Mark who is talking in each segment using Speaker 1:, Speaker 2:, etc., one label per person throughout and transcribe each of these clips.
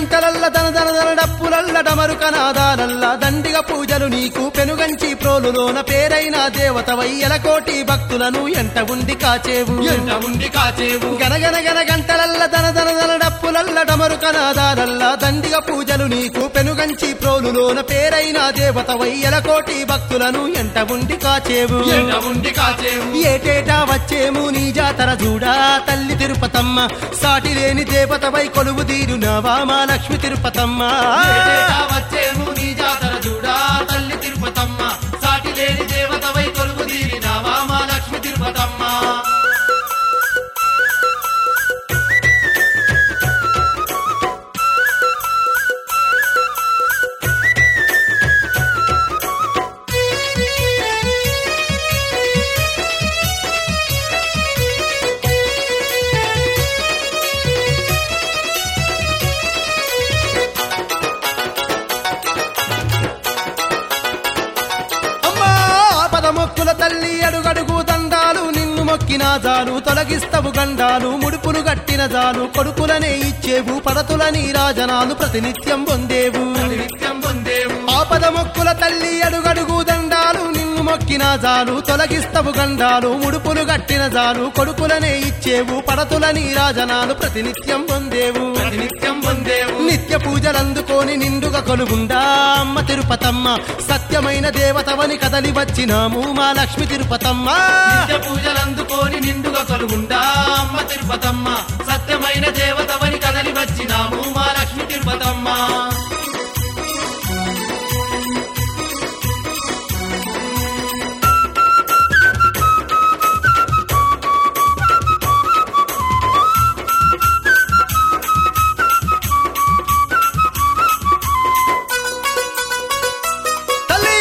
Speaker 1: గంటలల్ల దన దన దన డప్పులల్ల డమరుక నాదాలల్ల దండిగ పూజలు నీకు పెనుగంచి ప్రోలులోన పేరైన దేవతవై ఎలకోటి భక్తులను ఎంట ఉండి కాచేవు
Speaker 2: ఎంట ఉండి కాచేవు
Speaker 1: గనగన గన గంటలల్ల దన దన దన డప్పులల్ల డమరుక నాదాలల్ల దండిగ పూజలు నీకు పెనుగంచి ప్రోలులోన పేరైన దేవతవై ఎలకోటి భక్తులను ఎంట ఉండి కాచేవు
Speaker 2: ఎంట ఉండి కాచేవు
Speaker 1: ఏటేటా వచ్చేము నీ జాతర చూడా తల్లి తిరుపతమ్మ సాటి లేని దేవతవై కొలువు తీరునావా మా లక్ష్మి తిరుపతమ్మ
Speaker 2: ఏటేటా వచ్చేము నీ జాతర చూడా తల్లి తిరుపతమ్మ సాటి లేని దేవతవై కొలువు తీరినావా మా లక్ష్మి తిరుపతమ్మ
Speaker 1: అమ్మా పదమొక్కుల తల్లి అడుగడుగు దండాలు నిన్ను మొక్కిన జాలు తొలగిస్తవు గండాలు ముడుపులు గట్టిన జాలు కొడుకులనే ఇచ్చేవు పడతులని రాజనాలు ప్రతినిత్యం పొందేవు
Speaker 2: నిత్యం పొందేవు
Speaker 1: ఆపద మొక్కుల తల్లి అడుగడుగు దండాలు నిన్ను మొక్కిన జాలు తొలగిస్తవు గండాలు ముడుపులు గట్టిన జాలు కొడుకులనే ఇచ్చేవు పడతులని రాజనాలు ప్రతినిత్యం పొందేవు
Speaker 2: నిత్యం పొందేవు
Speaker 1: నిత్య పూజలందుకోని నిండుగా కొలుగుండా అమ్మ తిరుపతమ్మ సత్యమైన దేవతవని కదలి వచ్చినాము మా లక్ష్మి తిరుపతమ్మ
Speaker 2: నిత్య పూజలందుకోని నిండుగా కలుగుండా అమ్మ తిరుపతమ్మ సత్యమైన దేవతవని కదలి వచ్చినాము మా లక్ష్మి తిరుపతమ్మ
Speaker 1: తల్లి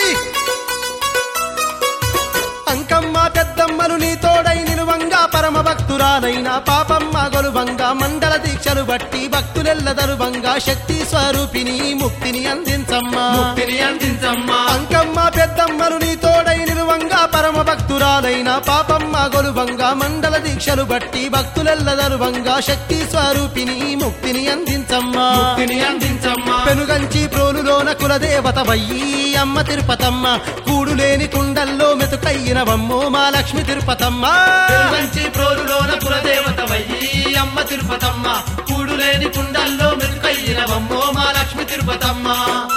Speaker 1: అంకమ్మ పెద్దమ్మలు నీ తోడై నిలువంగా పరమ భక్తురాలైన పాపమ్మ గొలువంగా మండల దీక్షలు బట్టి భక్తులెల్ల దరువంగా శక్తి స్వరూపిణి ముక్తిని అందించమ్మా
Speaker 2: ముక్తిని అందించమ్మా
Speaker 1: అంకమ్మ పెద్దమ్మలు నీ తోడై నిలువంగా పరమ భక్తురాలైన పాపమ్మ గొలువంగా మండల దీక్షలు బట్టి భక్తులెల్ల దరువంగా శక్తి స్వరూపిణి ముక్తిని అందించమ్మా
Speaker 2: ముక్తిని అందించమ్మా
Speaker 1: పెనుగంచి ప్రోలులోన కులదేవత వయ్యి అమ్మ తిరుపతమ్మ కూడులేని కుండల్లో మెతుకయ్యినవమ్మో మా లక్ష్మి తిరుపతమ్మ
Speaker 2: మంచి ప్రోలులోన కులదేవత వయ్యి అమ్మ తిరుపతమ్మ కూడులేని కుండల్లో మెతుకయ్యినవమ్మో మా లక్ష్మి తిరుపతమ్మ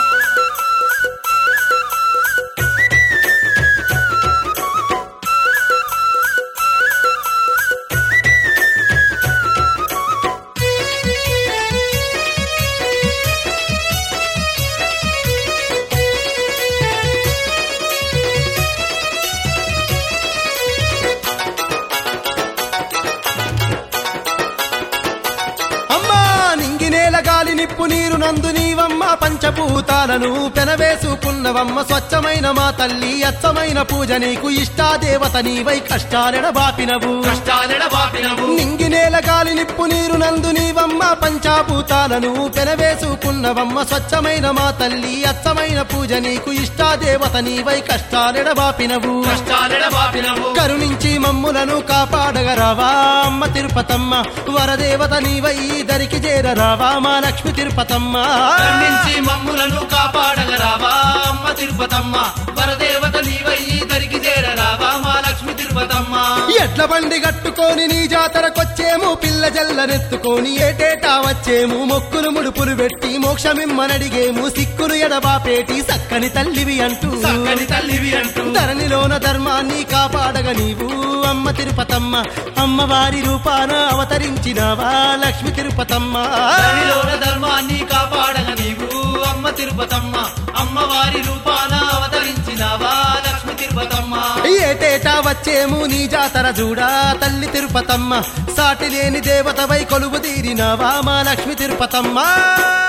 Speaker 1: అమ్మా నింగినేల గాలి నిప్పు నీరు నందు నీవమ్మ పంచభూతాలను పెనవేసుకున్నవమ్మ స్వచ్ఛమైన మా తల్లి అచ్చమైన పూజ నీకు ఇష్టాదేవత నీవై కష్టాలెడ బాపినవు
Speaker 2: కష్టాలెడ బాపినవు
Speaker 1: నింగినేల గాలి నిప్పు నీరు నందు నీవమ్మ పంచాభూతాలను పెనవేసుకున్నవమ్మ స్వచ్ఛమైన మా తల్లి అచ్చమైన పూజ నీకు ఇష్టాదేవత నీవై కష్టాలెడబాపినవు
Speaker 2: కష్టాలెడ బాపినవు
Speaker 1: కరుణించి మమ్ములను కాపాడగరావా అమ్మ తిరుపతమ్మ వరదేవత నీవై దరికి చేరరావా మా లక్ష్మి తిరుపతమ్మ
Speaker 2: కరుణించి మమ్ములను కాపాడగరావా అమ్మ తిరుపతమ్మ వరదేవత నీవయ్యి దరికి చేరరావా మా లక్ష్మి తిరుపతమ్మ
Speaker 1: ఎట్ల బండి కట్టుకొని నీ జాతరకొచ్చేము పిల్ల జల్లనెత్తుకొని ఏటేటా వచ్చేము మొక్కులు ముడుపులు పెట్టి మోక్షమిమ్మనడిగేము సిక్కులు ఎడబాపేటి సక్కని తల్లివి అంటూ
Speaker 2: చక్కని తల్లివి అంటూ
Speaker 1: ధరణిలోన ధర్మాన్ని కాపాడగ నీవు అమ్మ తిరుపతమ్మ అమ్మవారి రూపాన అవతరించినవా లక్ష్మి తిరుపతమ్మ
Speaker 2: ధరణిలోన ధర్మాన్ని కాపాడగ నీవు అమ్మ తిరుపతమ్మ అమ్మవారి రూపాన అవతరించినావా లక్ష్మి తిరుపతమ్మ
Speaker 1: ఏటేటా వచ్చేము నీ జాతర చూడా తల్లి తిరుపతమ్మ సాటి లేని దేవతవై కొలువు తీరినవా మా లక్ష్మి తిరుపతమ్మ